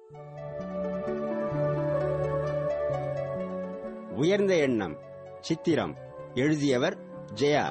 உயர்ந்த எண்ணம் சித்திரம் எழுதியவர் ஜெயா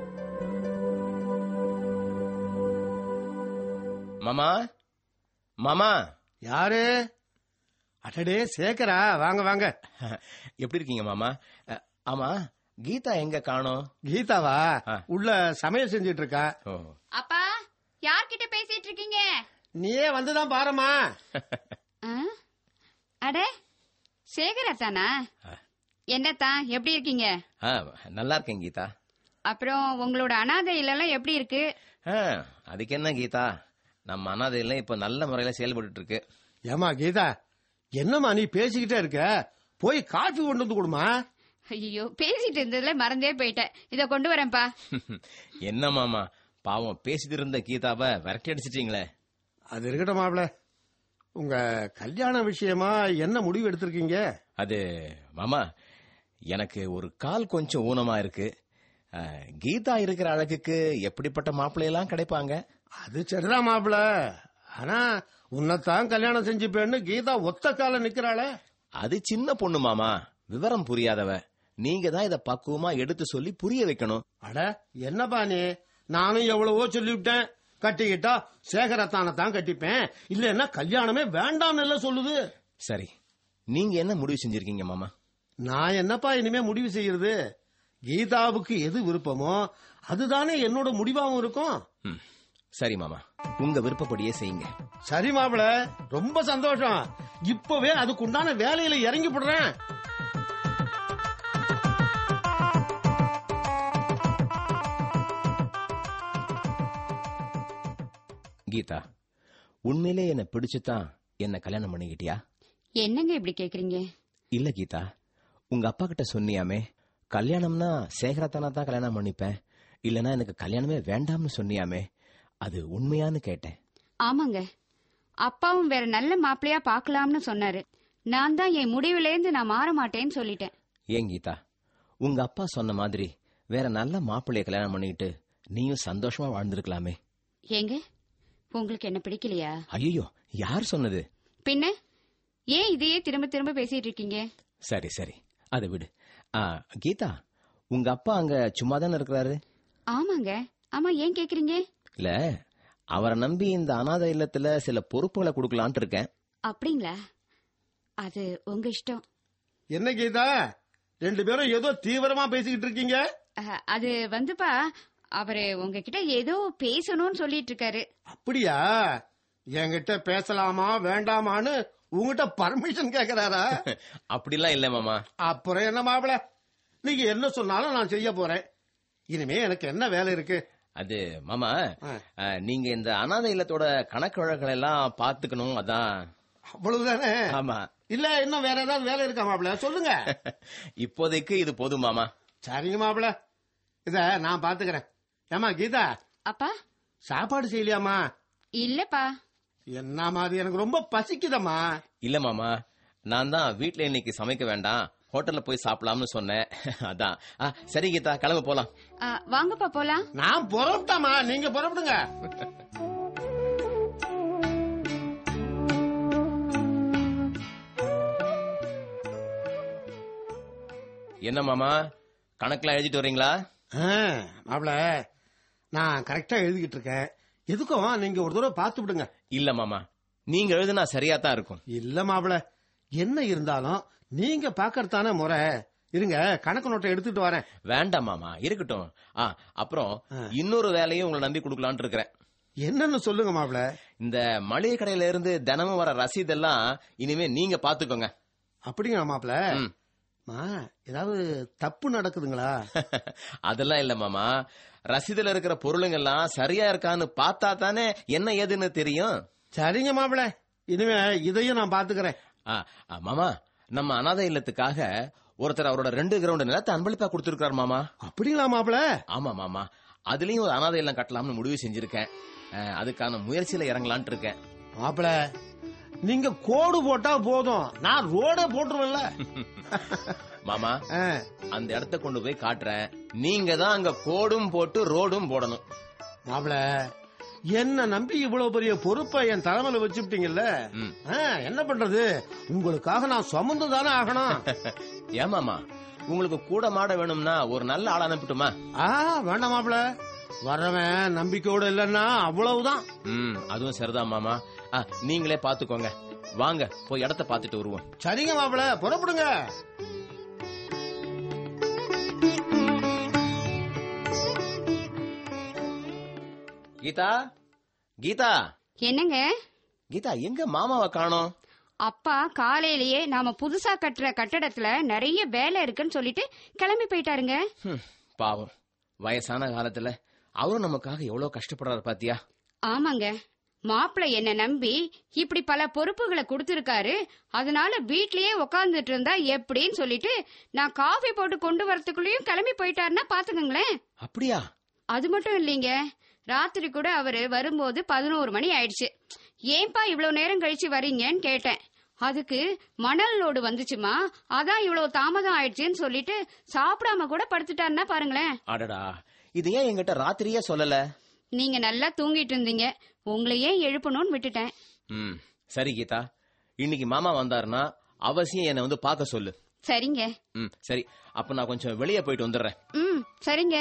மாமா மாமா யாரு அடடே சேகரா வாங்க வாங்க எப்படி இருக்கீங்க மாமா அ, ஆமா கீதா எங்க காணோம் கீதாவா ஆ. உள்ள சமையல் செஞ்சிட்டு இருக்கா ஓ அப்பா யார்கிட்ட பேசிட்டு இருக்கீங்க நீயே வந்துதான் பாருமா ஆ? அட சேகரா தானா என்னத்தான் எப்படி இருக்கீங்க ஆ, நல்லா இருக்கேன் கீதா அப்புறம் உங்களோட அனாதை இல்லெல்லாம் எப்படி இருக்கு ஆ, அதுக்கு என்ன கீதா நம்ம அனாதையில இப்ப நல்ல முறையில செயல்பட்டு இருக்கு ஏமா கீதா என்னம்மா நீ பேசிக்கிட்டே இருக்க போய் காஃபி கொண்டு வந்து கொடுமா ஐயோ பேசிட்டு இருந்ததுல மறந்தே போயிட்டேன் இத கொண்டு வரேன்ப்பா என்ன மாமா பாவம் பேசிட்டு இருந்த கீதாவை விரட்டி அடிச்சிட்டீங்களே அது இருக்கட்டும் மாப்ள உங்க கல்யாண விஷயமா என்ன முடிவு எடுத்திருக்கீங்க அது மாமா எனக்கு ஒரு கால் கொஞ்சம் ஊனமா இருக்கு ஆ, கீதா இருக்கிற அழகுக்கு எப்படிப்பட்ட மாப்பிள்ளையெல்லாம் கிடைப்பாங்க அது சரிதான் மாப்ள ஆனா உன்னைத்தான் கல்யாணம் செஞ்சுப்பேன்னு கீதா ஒத்த கால நிக்கிறாளே அது சின்ன பொண்ணு மாமா விவரம் புரியாதவ நீங்க தான் இத பக்குவமா எடுத்து சொல்லி புரிய வைக்கணும் அட என்னப்பா நீ நானும் எவ்வளவோ சொல்லிவிட்டேன் கட்டிக்கிட்டா சேகரத்தானை தான் கட்டிப்பேன் இல்லன்னா கல்யாணமே வேண்டாம்னு எல்லாம் சொல்லுது சரி நீங்க என்ன முடிவு செஞ்சிருக்கீங்க மாமா நான் என்னப்பா இனிமே முடிவு செய்யறது கீதாவுக்கு எது விருப்பமோ அதுதானே என்னோட முடிவாவும் இருக்கும் ம், சரி மாமா உங்க விருப்பப்படியே செய்யுங்க சரி மாப்பிள ரொம்ப சந்தோஷம் இப்பவே அதுக்குண்டான வேலையில இறங்கி போடுறேன் கீதா உண்மையிலே என்ன பிடிச்சுதான் என்ன கல்யாணம் பண்ணிக்கிட்டியா என்னங்க இப்படி கேக்குறீங்க இல்ல கீதா உங்க அப்பா கிட்ட சொன்னியாமே கல்யாணம்னா சேகரத்தானா தான் கல்யாணம் பண்ணிப்பேன் இல்லனா எனக்கு கல்யாணமே வேண்டாம்னு சொன்னியாமே அது உண்மையான்னு கேட்டேன் ஆமாங்க அப்பாவும் வேற நல்ல மாப்பிள்ளையா பார்க்கலாம்னு சொன்னாரு நான் தான் என் முடிவுலேருந்து நான் மாற மாட்டேன்னு சொல்லிட்டேன் ஏன் கீதா உங்க அப்பா சொன்ன மாதிரி வேற நல்ல மாப்பிள்ளைய கல்யாணம் பண்ணிக்கிட்டு நீயும் சந்தோஷமா வாழ்ந்திருக்கலாமே ஏங்க உங்களுக்கு என்ன பிடிக்கலையா ஐயோ யார் சொன்னது பின்ன ஏன் இதையே திரும்ப திரும்ப பேசிட்டு இருக்கீங்க சரி சரி அதை விடு ஆ, கீதா உங்க அப்பா அங்க சும்மா தானே இருக்கிறாரு ஆமாங்க ஆமா ஏன் கேக்குறீங்க இல்ல அவரை நம்பி இந்த அனாதை இல்லத்துல சில பொறுப்புகளை கொடுக்கலான்ட்டு இருக்கேன் அப்படிங்களா அது உங்க இஷ்டம் என்ன கீதா ரெண்டு பேரும் ஏதோ தீவிரமா பேசிக்கிட்டு இருக்கீங்க அஹ், அது வந்துப்பா அவரு உங்ககிட்ட ஏதோ பேசணும்னு சொல்லிட்டு இருக்காரு அப்படியா என்கிட்ட பேசலாமா வேண்டாமான்னு உங்ககிட்ட பர்மிஷன் கேக்குறாரா அப்படிலாம் இல்ல மாமா அப்புறம் என்ன மாப்பிள நீங்க என்ன சொன்னாலும் நான் செய்ய போறேன் இனிமே எனக்கு என்ன வேலை இருக்கு அது மாமா ஆ. ஆ, நீங்க இந்த அனாதை இல்லத்தோட கணக்கு வழக்குகள் எல்லாம் பாத்துக்கணும் அதான் அவ்வளவுதானே ஆமா இல்ல இன்னும் வேற ஏதாவது வேலை இருக்கா மாப்பிள சொல்லுங்க இப்போதைக்கு இது போதும் மாமா சரிங்க மாப்பிள இத நான் பாத்துக்கிறேன் ஏமா கீதா அப்பா சாப்பாடு செய்யலையாமா இல்லப்பா என்ன மாதிரி எனக்கு ரொம்ப பசிக்குதம்மா இல்ல மாமா நான் தான் வீட்ல இன்னைக்கு சமைக்க வேண்டாம் ஹோட்டல்ல போய் சாப்பிடலாம்னு சொன்னேன் அதான் ஆ, சரி கீதா கிளம்பு போலாம் அஹ், வாங்கப்பா போலாம் நான் புறப்பட்டமா நீங்க புறப்படுங்க என்ன மாமா கணக்கெல்லாம் எழுதிட்டு வரீங்களா மாப்பிள நான் கரெக்டா எழுதிக்கிட்டு இருக்கேன் எதுக்கும் நீங்க ஒரு தடவை பார்த்து விடுங்க இல்ல மாமா நீங்க எழுதுனா சரியா தான் இருக்கும் இல்ல மாப்பிள என்ன இருந்தாலும் நீங்க பாக்கறதானே முறை இருங்க கணக்கு நோட்டை எடுத்துட்டு வரேன் வேண்டாம் மாமா இருக்கட்டும் ஆ அப்புறம் இன்னொரு வேலையும் உங்களை நம்பி கொடுக்கலான்னு இருக்கிறேன் என்னன்னு சொல்லுங்க மாப்பிள இந்த மளிகை கடையில இருந்து தினமும் வர ரசீதெல்லாம் இனிமே நீங்க பாத்துக்கோங்க அப்படிங்களா மாப்பிள ம். மா ஏதாவது தப்பு நடக்குதுங்களா அதெல்லாம் இல்ல மாமா ரசீதுல இருக்கிற பொருளுங்கெல்லாம் சரியா இருக்கான்னு பார்த்தா தானே என்ன ஏதுன்னு தெரியும் சரிங்க மாப்பிள இனிமே இதையும் நான் பாத்துக்கிறேன் ஆ, ஆ, மாமா நம்ம அனாதை இல்லத்துக்காக ஒருத்தர் அவரோட ரெண்டு கிரவுண்ட் நிலத்தை அன்பளிப்பா கொடுத்திருக்காரு மாமா அப்படிங்களா மாப்பிள ஆமா மாமா அதுலயும் ஒரு அனாதை இல்லம் கட்டலாம்னு முடிவு செஞ்சிருக்கேன் ஆ, அதுக்கான முயற்சியில இறங்கலான்ட்டு இருக்கேன் மாப்பிள நீங்க கோடு போட்டா போதும் நான் ரோடே போட்டுருவேன்ல மாமா ஆ, அந்த இடத்த கொண்டு போய் காட்டுறேன் நீங்க தான் அங்க கோடும் போட்டு ரோடும் போடணும் மாப்பிள என்ன நம்பி இவ்வளவு பெரிய பொறுப்பை என் தலைமையில வச்சுட்டீங்கல்ல ம். என்ன பண்றது உங்களுக்காக நான் சுமந்து தானே ஆகணும் ஏமாமா உங்களுக்கு கூட மாட வேணும்னா ஒரு நல்ல ஆள் அனுப்பட்டுமா ஆ வேண்டாம் மாப்பிள வர்றவன் நம்பிக்கையோட இல்லைன்னா அவ்வளவுதான் ம் அதுவும் சரிதான் மாமா ஆ, நீங்களே பாத்துக்கோங்க வாங்க போய் இடத்த பாத்துட்டு வருவோம் சரிங்க மாப்பிள புறப்படுங்க கீதா கீதா என்னங்க கீதா எங்க மாமாவை காணோம் அப்பா காலையிலேயே நாம புதுசா கட்டுற கட்டடத்துல நிறைய வேலை இருக்குன்னு சொல்லிட்டு கிளம்பி போயிட்டாருங்க ஹம், பாவம் வயசான காலத்துல அவரும் நமக்காக எவ்வளவு கஷ்டப்படுறாரு பாத்தியா ஆமாங்க மாப்பிள்ளை என்ன நம்பி இப்படி பல பொறுப்புகளை கொடுத்திருக்காரு அதனால வீட்லயே உக்காந்துட்டு இருந்தா எப்படின்னு சொல்லிட்டு நான் காஃபி போட்டு கொண்டு வரதுக்குள்ளயும் கிளம்பி போயிட்டாருன்னா பாத்துக்கங்களேன் அப்படியா அது மட்டும் இல்லைங்க ராத்திரி கூட அவரு வரும்போது பதினோரு மணி ஆயிடுச்சு ஏன்பா இவ்வளவு நேரம் கழிச்சு வரீங்கன்னு கேட்டேன் அதுக்கு மணல் லோடு வந்துச்சுமா அதான் இவ்வளவு தாமதம் ஆயிடுச்சுன்னு சொல்லிட்டு சாப்பிடாம கூட படுத்துட்டாருன்னா பாருங்களேன் அடடா இது ஏன் என்கிட்ட ராத்திரியே சொல்லல நீங்க நல்லா தூங்கிட்டு இருந்தீங்க உங்களையே எழுப்பணும்னு விட்டுட்டேன் ம் சரி கீதா இன்னைக்கு மாமா வந்தாருன்னா அவசியம் என்னை வந்து பார்க்க சொல்லு சரிங்க ம் சரி அப்ப நான் கொஞ்சம் வெளியே போயிட்டு வந்துடுறேன் ம் சரிங்க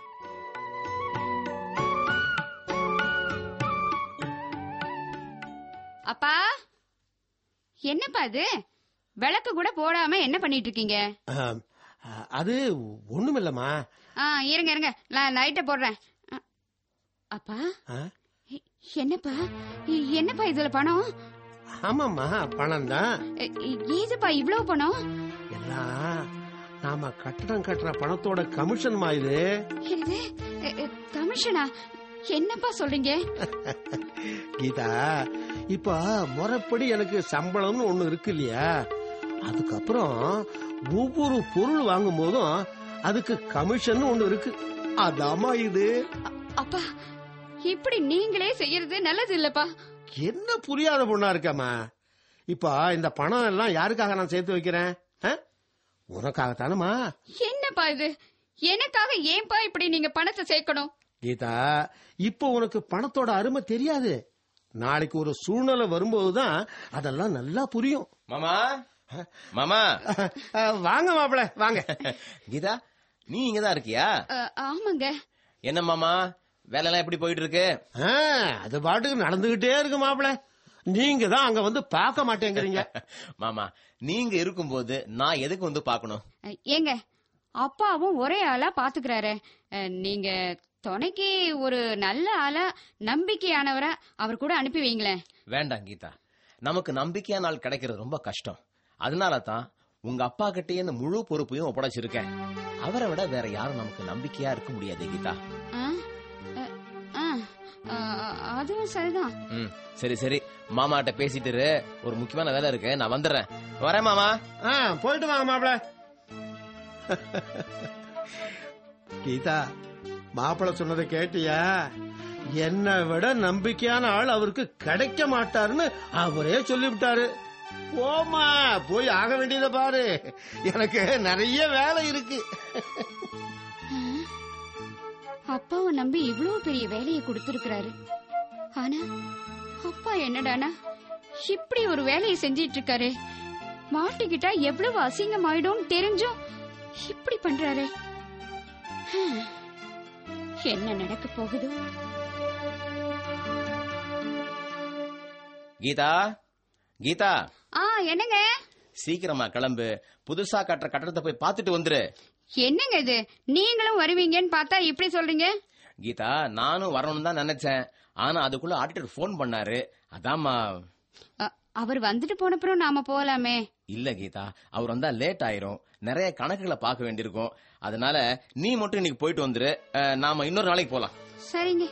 அப்பா என்னப்பா இது விளக்கு கூட போடாம என்ன பண்ணிட்டு இருக்கீங்க ஆம், அது ஒண்ணுமில்லம்மா ஆ இருங்க இருங்க நான் லைட்ட போடுறேன் அ, அப்பா ஆ? எ- என்னப்பா எ- என்னப்பா இதுல பணம் ஆமாம்மா பணம் தான் எ- எ- ஏதுப்பா இவ்வளவு பணம் எல்லாம் நாம கட்டடம் கட்டுற பணத்தோட கமிஷன்மா இது என்னது எ, எ, கமிஷனா என்னப்பா சொல்றீங்க கீதா இப்ப முறைப்படி எனக்கு சம்பளம்னு ஒண்ணு இருக்கு இல்லையா அதுக்கப்புறம் ஒவ்வொரு பொருள் வாங்கும் போதும் அதுக்கு கமிஷன் ஒண்ணு இருக்கு அதாம்மா இது அப்பா இப்படி நீங்களே செய்யறது நல்லது இல்லப்பா என்ன புரியாத பொண்ணா இருக்கம்மா இப்ப இந்த பணம் எல்லாம் யாருக்காக நான் சேர்த்து வைக்கிறேன் ஆ? உனக்காகத்தானம்மா என்னப்பா இது எனக்காக ஏன்பா இப்படி நீங்க பணத்தை சேர்க்கணும் கீதா இப்போ உனக்கு பணத்தோட அருமை தெரியாது நாளைக்கு ஒரு சூழ்நிலை வரும்போதுதான் அதெல்லாம் நல்லா புரியும் மாமா மாமா அஹ், வாங்க மாப்பிள வாங்க கீதா நீ இங்கதான் இருக்கியா அ, ஆமாங்க என்ன மாமா வேலைலாம் எப்படி போயிட்டு இருக்கு ஆ, அது பாட்டுக்கு நடந்துகிட்டே இருக்கு மாப்பிள நீங்க தான் அங்க வந்து பார்க்க மாட்டேங்கிறீங்க மாமா நீங்க இருக்கும்போது நான் எதுக்கு வந்து பார்க்கணும் அ, ஏங்க அப்பாவும் ஒரே ஆளா பாத்துக்கிறாரு அ, நீங்க துணைக்கு ஒரு நல்ல ஆளா நம்பிக்கையானவரா அவர் கூட அனுப்பி வைங்களேன் வேண்டாம் கீதா நமக்கு நம்பிக்கையான நாள் கிடைக்கிறது ரொம்ப கஷ்டம் அதனால தான் உங்க அப்பா கிட்டயே இந்த முழு பொறுப்பையும் ஒப்படைச்சிருக்கேன் அவரை விட வேற யாரும் நமக்கு நம்பிக்கையா இருக்க முடியாது கீதா ஆ? அ, ஆ, அ, அதுவும் சரிதான் ம் சரி சரி மாமாட்ட பேசிட்டு இரு. ஒரு முக்கியமான வேலை இருக்கு நான் வந்துடுறேன் வரேன் மாமா ஆ, போயிட்டு வாங்க மாப்பிள கீதா மாப்பிள சொன்னதை கேட்டியா என்னை விட நம்பிக்கையான ஆள் அவருக்கு கிடைக்க மாட்டாருன்னு அவரே சொல்லிவிட்டாரு போமா போய் ஆக வேண்டியதை பாரு எனக்கு நிறைய வேலை இருக்கு அப்பாவை நம்பி இவ்வளவு பெரிய வேலையை கொடுத்திருக்கிறாரு ஆனா அப்பா என்னடானா இப்படி ஒரு வேலையை செஞ்சிட்டு இருக்காரு மாட்டிக்கிட்டா எவ்வளவு அசிங்கமாயிடும் தெரிஞ்சும் இப்படி பண்றாரு ஹம். என்ன நடக்க போகுதோ கீதா கீதா ஆ என்னங்க சீக்கிரமா கிளம்பு புதுசா கட்டுற கட்டடத்தை போய் பார்த்துட்டு வந்துரு என்னங்க இது நீங்களும் வருவீங்கன்னு பார்த்தா இப்படி சொல்றீங்க கீதா நானும் வரணும்னு தான் நினைச்சேன் ஆனா அதுக்குள்ள ஆடிட்டர் ஃபோன் பண்ணாரு அதாம்மா அ, அவர் வந்துட்டு போனப்புறம் நாம போலாமே இல்ல கீதா அவர் வந்தா லேட் ஆயிரும் நிறைய கணக்குகளை பார்க்க வேண்டியிருக்கும் அதனால நீ மட்டும் இன்னைக்கு போயிட்டு வந்துரு அஹ், நாம இன்னொரு நாளைக்கு போலாம் சரிங்க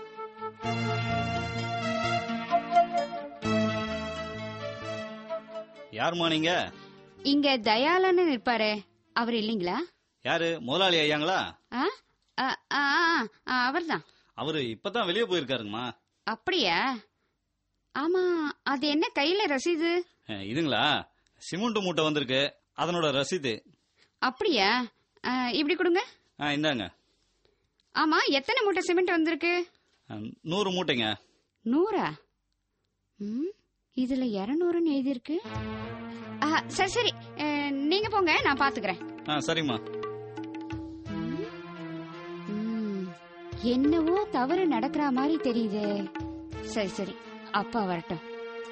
யாரும்மா நீங்க இங்க தயாளன்னு இருப்பாரே அவர் இல்லீங்களா யாரு முதலாளி ஐயாங்களா ஆ ஆ, ஆ, ஆ, அவர்தான் அவரு இப்பதான் வெளியே போயிருக்காருங்கம்மா அப்படியா ஆமா அது என்ன கையில ரசீது அஹ், இதுங்களா சிமெண்ட் மூட்டை வந்திருக்கு அதனோட ரசீது அப்படியா ஆ, இப்படி கொடுங்க ஆ இந்தாங்க ஆமா எத்தனை மூட்டை சிமெண்ட் வந்திருக்கு அஹ், நூறு மூட்டைங்க நூறா ம் இதுல இருநூறுன்னு எழுதியிருக்கு ஆ, சரி சரி அஹ், நீங்க போங்க நான் பாத்துக்கிறேன் ஆ சரிம்மா ம், என்னவோ தவறு நடக்கிற மாதிரி தெரியுதே சரி சரி அப்பா வரட்டும்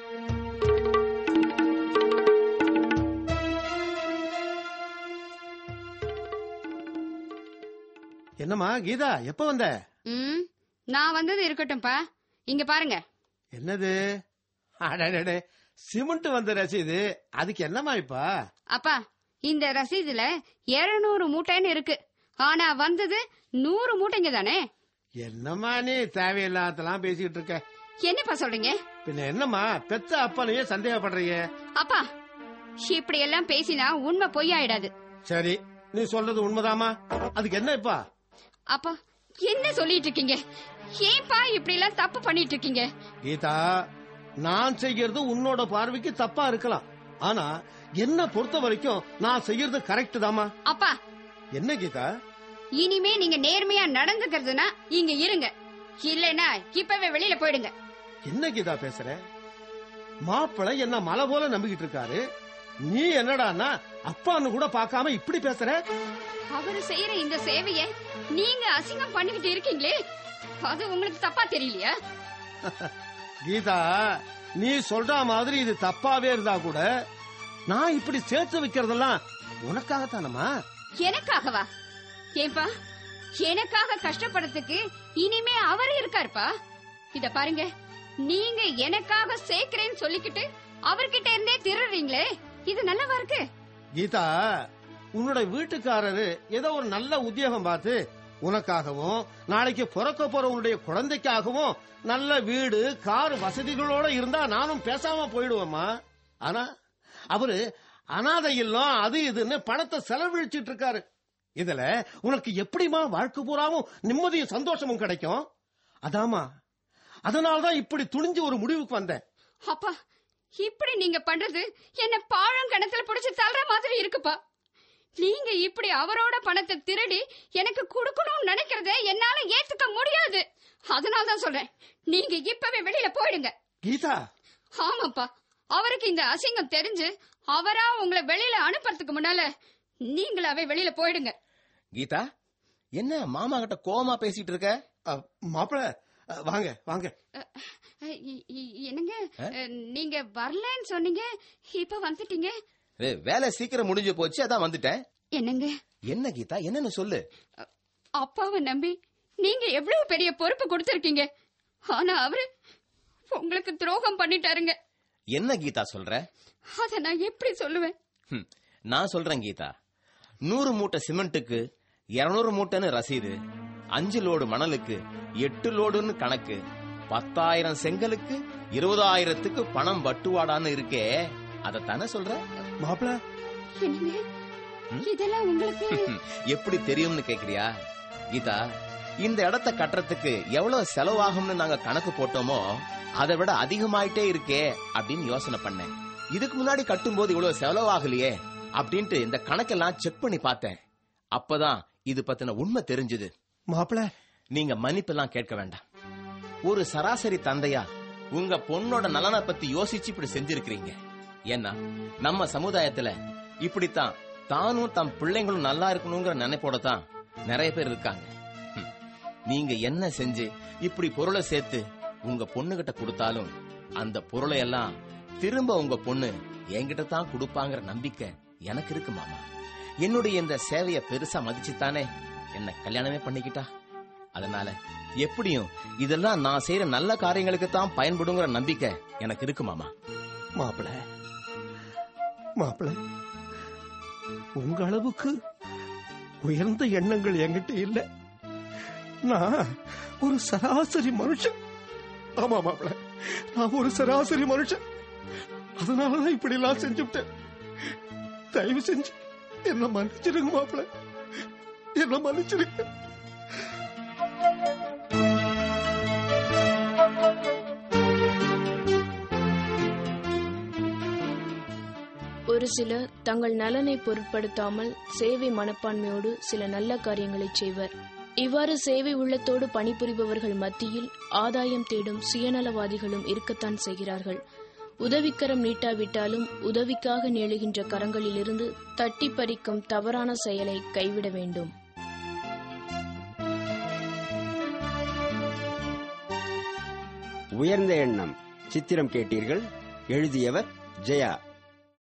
என்னம்மா கீதா எப்ப வந்த ம் நான் வந்தது இருக்கட்டும்ப்பா இங்க பாருங்க என்னது அடடடே சிமெண்ட் வந்த ரசீது அதுக்கு என்னம்மா இப்ப அப்பா இந்த ரசீதுல 200 மூட்டைன்னு இருக்கு ஆனா வந்தது நூறு மூட்டைங்க தானே என்னம்மா நீ தேவையில்லாதெல்லாம் பேசிக்கிட்டு இருக்க என்னப்பா சொல்றீங்க பின்ன என்னம்மா பெத்த அப்பனையே சந்தேகப்படுறீங்க அப்பா இப்படி எல்லாம் பேசினா உண்மை பொய்யாயிடாது சரி நீ சொல்றது உண்மைதாம்மா அதுக்கு என்ன இப்பா அப்பா என்ன சொல்லிட்டு இருக்கீங்க ஏன்பா இப்படி எல்லாம் தப்பு பண்ணிட்டு இருக்கீங்க கீதா நான் செய்யறது உன்னோட பார்வைக்கு தப்பா இருக்கலாம் ஆனா என்ன பொறுத்த வரைக்கும் நான் செய்யறது கரெக்ட் தாமா அப்பா என்ன கீதா இனிமே நீங்க நேர்மையா நடந்துக்கிறதுனா இங்க இருங்க இல்லைன்னா இப்பவே வெளியில போயிடுங்க என்ன கீதா பேசுற மாப்பிள்ளை என்ன மலை போல நம்பிக்கிட்டு இருக்காரு நீ என்னடான்னா அப்பான்னு கூட பார்க்காம இப்படி பேசுற அவரு செய்யற இந்த சேவைய நீங்க அசிங்கம் பண்ணிக்கிட்டு இருக்கீங்களே அது உங்களுக்கு தப்பா தெரியலையா கீதா நீ சொல்ற மாதிரி இது தப்பாவே இருந்தா கூட நான் இப்படி சேர்த்து வைக்கிறதெல்லாம் உனக்காகத்தானம்மா எனக்காகவா ஏன்பா எனக்காக கஷ்டப்படுறதுக்கு இனிமே அவர் இருக்காருப்பா இத பாருங்க நீங்க எனக்காக சேர்க்கிறேன்னு சொல்லிக்கிட்டு அவர்கிட்ட இருந்தே திருடுறீங்களே இது நல்லவா இருக்கு கீதா உன்னோட வீட்டுக்காரரு ஏதோ ஒரு நல்ல உத்தியோகம் பார்த்து உனக்காகவும் நாளைக்கு பிறக்க போற உன்னுடைய குழந்தைக்காகவும் நல்ல வீடு கார் வசதிகளோட இருந்தா நானும் பேசாம போயிடுவேம்மா ஆனா அவரு அனாதை இல்லம் அது இதுன்னு பணத்தை செலவழிச்சிட்டு இருக்காரு இதுல உனக்கு எப்படிமா வாழ்க்கை பூராவும் நிம்மதியும் சந்தோஷமும் கிடைக்கும் அதாமா அதனாலதான் இப்படி துணிஞ்சு ஒரு முடிவுக்கு வந்தேன் அப்பா இப்படி நீங்க பண்றது என்ன பாழம் கணத்துல புடிச்சு தள்ளுற மாதிரி இருக்குப்பா நீங்க இப்படி அவரோட பணத்தை திருடி எனக்கு கொடுக்கணும்னு நினைக்கிறத என்னால ஏத்துக்க முடியாது அதனால தான் சொல்றேன் நீங்க இப்பவே வெளியில போயிடுங்க கீதா ஆமாப்பா அவருக்கு இந்த அசிங்கம் தெரிஞ்சு அவரா உங்களை வெளியில அனுப்புறதுக்கு முன்னால நீங்களாவே வெளியில போயிடுங்க கீதா என்ன மாமா கிட்ட கோவமா பேசிட்டு இருக்க மாப்பிள வாங்க வாங்க அஹ், இ- இ- என்னங்க அஹ், நீங்க வரலன்னு சொன்னீங்க இப்ப வந்துட்டீங்க ஏய், வேலை சீக்கிரம் முடிஞ்சு போச்சு அதான் வந்துட்டேன் என்னங்க என்ன கீதா என்னன்னு சொல்லு அப்பாவை நம்பி நீங்க எவ்வளவு பெரிய பொறுப்பு கொடுத்திருக்கீங்க ஆனா அவரு உங்களுக்கு துரோகம் பண்ணிட்டாருங்க என்ன கீதா சொல்ற அத நான் எப்படி சொல்லுவேன் ஹம், நான் சொல்றேன் கீதா நூறு மூட்டை சிமெண்ட்டுக்கு இருநூறு மூட்டைன்னு ரசீது அஞ்சு லோடு மணலுக்கு எட்டு லோடுன்னு கணக்கு பத்தாயிரம் செங்கலுக்கு இருபதாயிரத்துக்கு பணம் பட்டுவாடான்னு இருக்கே அதத்தானே சொல்ற மாப்பிள என்னங்க ம்? இதெல்லாம் உங்களுக்கு ஹம், எப்படி தெரியும்னு கேக்குறியா கீதா இந்த இடத்த கட்டுறதுக்கு எவ்வளவு செலவாகும்னு நாங்க கணக்கு போட்டோமோ அதை விட அதிகமாயிட்டே இருக்கே அப்படின்னு யோசனை பண்ணேன் இதுக்கு முன்னாடி கட்டும்போது இவ்வளவு செலவாகலையே அப்படின்ட்டு இந்த கணக்கெல்லாம் செக் பண்ணி பார்த்தேன் அப்பதான் இது பத்தின உண்மை தெரிஞ்சது மாப்பிள நீங்க மன்னிப்பெல்லாம் கேட்க வேண்டாம் ஒரு சராசரி தந்தையா உங்க பொண்ணோட நலனை பத்தி யோசிச்சு இப்படி செஞ்சிருக்கிறீங்க ஏன்னா நம்ம சமுதாயத்துல இப்படித்தான் தானும் தம் பிள்ளைங்களும் நல்லா இருக்கணுங்கிற நினைப்போட தான் நிறைய பேர் இருக்காங்க ஹம். நீங்க என்ன செஞ்சு இப்படி பொருளை சேர்த்து உங்க பொண்ணுகிட்ட கொடுத்தாலும் அந்த பொருளை எல்லாம் திரும்ப உங்க பொண்ணு என்கிட்ட தான் கொடுப்பாங்கிற நம்பிக்கை எனக்கு இருக்கு மாமா என்னுடைய இந்த சேவைய பெருசா மதிச்சுத்தானே என்ன கல்யாணமே பண்ணிக்கிட்டா அதனால எப்படியும் இதெல்லாம் நான் செய்யற நல்ல காரியங்களுக்கு தான் பயன்படுங்கிற நம்பிக்கை எனக்கு இருக்கு மாமா மாப்பிள மாப்பிள உங்க அளவுக்கு உயர்ந்த எண்ணங்கள் என்கிட்ட இல்ல நான் ஒரு சராசரி மனுஷன் ஆமா மாப்பிள நான் ஒரு சராசரி மனுஷன் அதனாலதான் இப்படி எல்லாம் செஞ்சுவிட்டேன் தயவு செஞ்சு என்ன மன்னிச்சிருங்க மாப்பிள என்ன மன்னிச்சிருங்க ஒரு சிலர் தங்கள் நலனை பொருட்படுத்தாமல் சேவை மனப்பான்மையோடு சில நல்ல காரியங்களை செய்வர் இவ்வாறு சேவை உள்ளத்தோடு பணிபுரிபவர்கள் மத்தியில் ஆதாயம் தேடும் சுயநலவாதிகளும் இருக்கத்தான் செய்கிறார்கள் உதவிக்கரம் நீட்டாவிட்டாலும் உதவிக்காக நீளுகின்ற கரங்களிலிருந்து தட்டி பறிக்கும் தவறான செயலை கைவிட வேண்டும் உயர்ந்த எண்ணம் சித்திரம் கேட்டீர்கள் எழுதியவர் ஜெயா